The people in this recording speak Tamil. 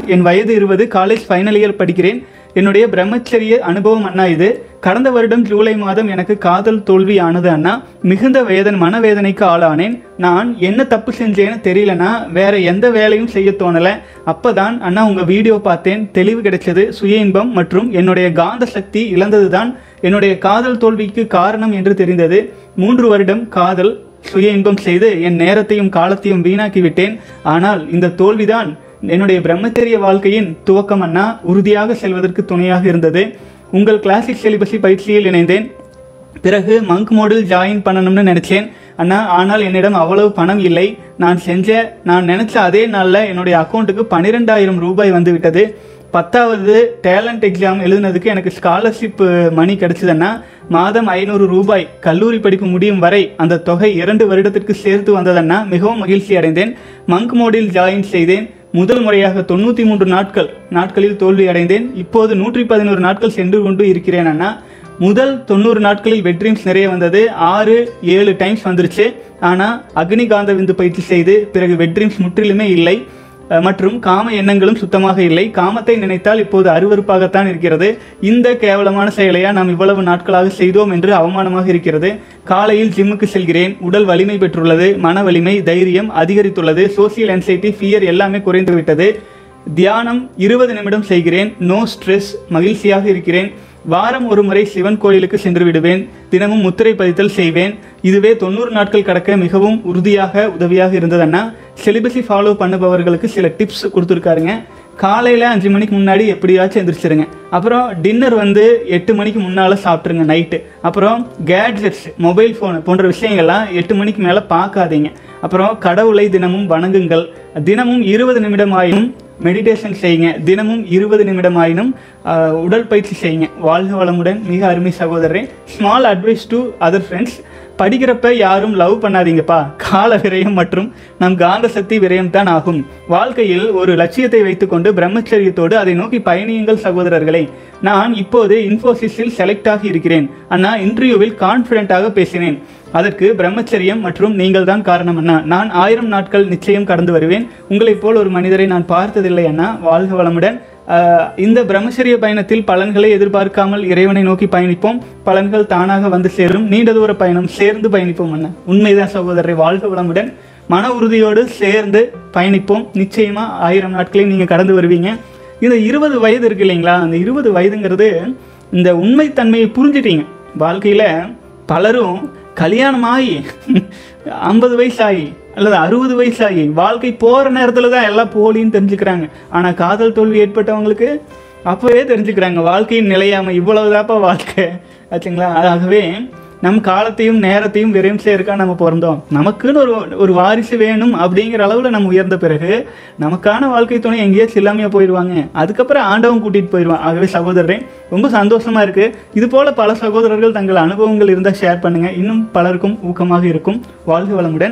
என் வயது இருபது காலேஜ் ஃபைனல் இயர் படிக்கிறேன் என்னுடைய பிரம்மச்சரிய அனுபவம் அண்ணா இது கடந்த வருடம் ஜூலை மாதம் எனக்கு காதல் தோல்வி ஆனது அண்ணா மிகுந்த வேதன் மனவேதனைக்கு ஆளானேன் நான் என்ன தப்பு செஞ்சேன்னு தெரியலனா வேற எந்த வேலையும் செய்ய தோணல அப்பதான் அண்ணா உங்க வீடியோ பார்த்தேன் தெளிவு கிடைச்சது சுய இன்பம் மற்றும் என்னுடைய காந்த சக்தி இழந்ததுதான் என்னுடைய காதல் தோல்விக்கு காரணம் என்று தெரிந்தது மூன்று வருடம் காதல் சுய இன்பம் செய்து என் நேரத்தையும் காலத்தையும் வீணாக்கி விட்டேன் ஆனால் இந்த தோல்விதான் என்னுடைய பிரம்மச்சரிய வாழ்க்கையின் துவக்கம் அண்ணா உறுதியாக செல்வதற்கு துணையாக இருந்தது உங்கள் கிளாசிக் செலிபஸி பயிற்சியில் இணைந்தேன் பிறகு மங்க் மோடில் ஜாயின் பண்ணணும்னு நினச்சேன் அண்ணா ஆனால் என்னிடம் அவ்வளவு பணம் இல்லை நான் செஞ்ச நான் நினச்ச அதே நாளில் என்னுடைய அக்கௌண்ட்டுக்கு பன்னிரெண்டாயிரம் ரூபாய் வந்து விட்டது பத்தாவது டேலண்ட் எக்ஸாம் எழுதுனதுக்கு எனக்கு ஸ்காலர்ஷிப் மணி கிடைச்சதுன்னா மாதம் ஐநூறு ரூபாய் கல்லூரி படிப்பு முடியும் வரை அந்த தொகை இரண்டு வருடத்திற்கு சேர்த்து வந்ததன்னா மிகவும் மகிழ்ச்சி அடைந்தேன் மங்க் மோடில் ஜாயின் செய்தேன் முதல் முறையாக தொண்ணூற்றி மூன்று நாட்கள் நாட்களில் தோல்வி அடைந்தேன் இப்போது நூற்றி பதினோரு நாட்கள் சென்று கொண்டு இருக்கிறேன் அண்ணா முதல் தொண்ணூறு நாட்களில் வெட் ட்ரீம்ஸ் நிறைய வந்தது ஆறு ஏழு டைம்ஸ் வந்துருச்சு ஆனால் அக்னிகாந்த விந்து பயிற்சி செய்து பிறகு வெட் ட்ரீம்ஸ் முற்றிலுமே இல்லை அஹ், மற்றும் காம எண்ணங்களும் சுத்தமாக இல்லை காமத்தை நினைத்தால் இப்போது அருவருப்பாகத்தான் இருக்கிறது இந்த கேவலமான செயலையா நாம் இவ்வளவு நாட்களாக செய்தோம் என்று அவமானமாக இருக்கிறது காலையில் ஜிம்முக்கு செல்கிறேன் உடல் வலிமை பெற்றுள்ளது மன வலிமை தைரியம் அதிகரித்துள்ளது சோசியல் anxiety ஃபியர் எல்லாமே குறைந்து விட்டது தியானம் இருபது நிமிடம் செய்கிறேன் நோ ஸ்ட்ரெஸ் மகிழ்ச்சியாக இருக்கிறேன் வாரம் ஒரு முறை சிவன் கோயிலுக்கு சென்று விடுவேன் தினமும் முத்திரை பதித்தல் செய்வேன் இதுவே தொண்ணூறு நாட்கள் கடக்க மிகவும் உறுதியாக உதவியாக இருந்ததுன்னா செலிபஸி ஃபாலோ பண்ணுபவர்களுக்கு சில டிப்ஸ் கொடுத்துருக்காருங்க காலையில் அஞ்சு மணிக்கு முன்னாடி எப்படியாச்சும் எந்திரிச்சிருங்க அப்புறம் டின்னர் வந்து எட்டு மணிக்கு முன்னால் சாப்பிட்ருங்க நைட்டு அப்புறம் கேட்ஜெட்ஸ் மொபைல் ஃபோன் போன்ற விஷயங்கள்லாம் எட்டு மணிக்கு மேலே பார்க்காதீங்க அப்புறம் கடவுளை தினமும் வணங்குங்கள் தினமும் இருபது நிமிடம் ஆயினும் மெடிடேஷன் செய்யுங்க தினமும் இருபது நிமிடம் ஆயினும் ஆஹ், உடற்பயிற்சி செய்யுங்க வாழ்க வளமுடன் மிக அருமை சகோதரரே small advice to other friends படிக்கிறப்ப யாரும் லவ் பண்ணாதீங்கப்பா கால விரயம் மற்றும் நம் காந்த சக்தி விரயம் தான் ஆகும் வாழ்க்கையில் ஒரு லட்சியத்தை வைத்துக்கொண்டு பிரம்மச்சரியத்தோடு அதை நோக்கி பயணியுங்கள் சகோதரர்களே நான் இப்போது இன்ஃபோசிஸில் செலக்ட் ஆகி இருக்கிறேன் அண்ணா இன்டர்வியூவில் கான்ஃபிடென்ட்டாக பேசினேன் அதற்கு பிரம்மச்சரியம் மற்றும் நீங்கள் தான் காரணம் அண்ணா நான் ஆயிரம் நாட்கள் நிச்சயம் கடந்து வருவேன் உங்களைப் போல் ஒரு மனிதரை நான் பார்த்ததில்லை அண்ணா வாழ்க வளமுடன் ஆஹ் இந்த பிரம்மச்சரிய பயணத்தில் பலன்களை எதிர்பார்க்காமல் இறைவனை நோக்கி பயணிப்போம் பலன்கள் தானாக வந்து சேரும் நீண்ட தூர பயணம் சேர்ந்து பயணிப்போம் அண்ணா உண்மைதான் சகோதரரை வாழ்க வளமுடன் மன உறுதியோடு சேர்ந்து பயணிப்போம் நிச்சயமா ஆயிரம் நாட்களையும் நீங்க கடந்து வருவீங்க இந்த இருபது வயது இருக்கு இல்லைங்களா அந்த இருபது வயதுங்கிறது இந்த உண்மைத்தன்மையை புரிஞ்சிட்டீங்க வாழ்க்கையில பலரும் கல்யாணம் ஆகி ஐம்பது வயசு ஆகி அல்லது அறுபது வயசு ஆகி வாழ்க்கை போகிற நேரத்தில் தான் எல்லாம் போலின்னு தெரிஞ்சுக்கிறாங்க ஆனால் காதல் தோல்வி ஏற்பட்டவங்களுக்கு அப்போவே தெரிஞ்சுக்கிறாங்க வாழ்க்கையின் நிலையாமை இவ்வளவுதாப்பா வாழ்க்கை ஆச்சுங்களா ஆகவே நம் காலத்தையும் நேரத்தையும் விரையும் சேர்க்கா நம்ம பிறந்தோம் நமக்குன்னு ஒரு ஒரு வாரிசு வேணும் அப்படிங்கிற அளவில் நம்ம உயர்ந்த பிறகு நமக்கான வாழ்க்கை துணை எங்கேயாச்சும் இல்லாமையா போயிடுவாங்க அதுக்கப்புறம் ஆண்டவன் கூட்டிகிட்டு போயிடுவான் ஆகவே சகோதரரே ரொம்ப சந்தோஷமா இருக்கு இது போல பல சகோதரர்கள் தங்கள் அனுபவங்கள் இருந்தால் ஷேர் பண்ணுங்க இன்னும் பலருக்கும் ஊக்கமாக இருக்கும் வாழ்க வளமுடன்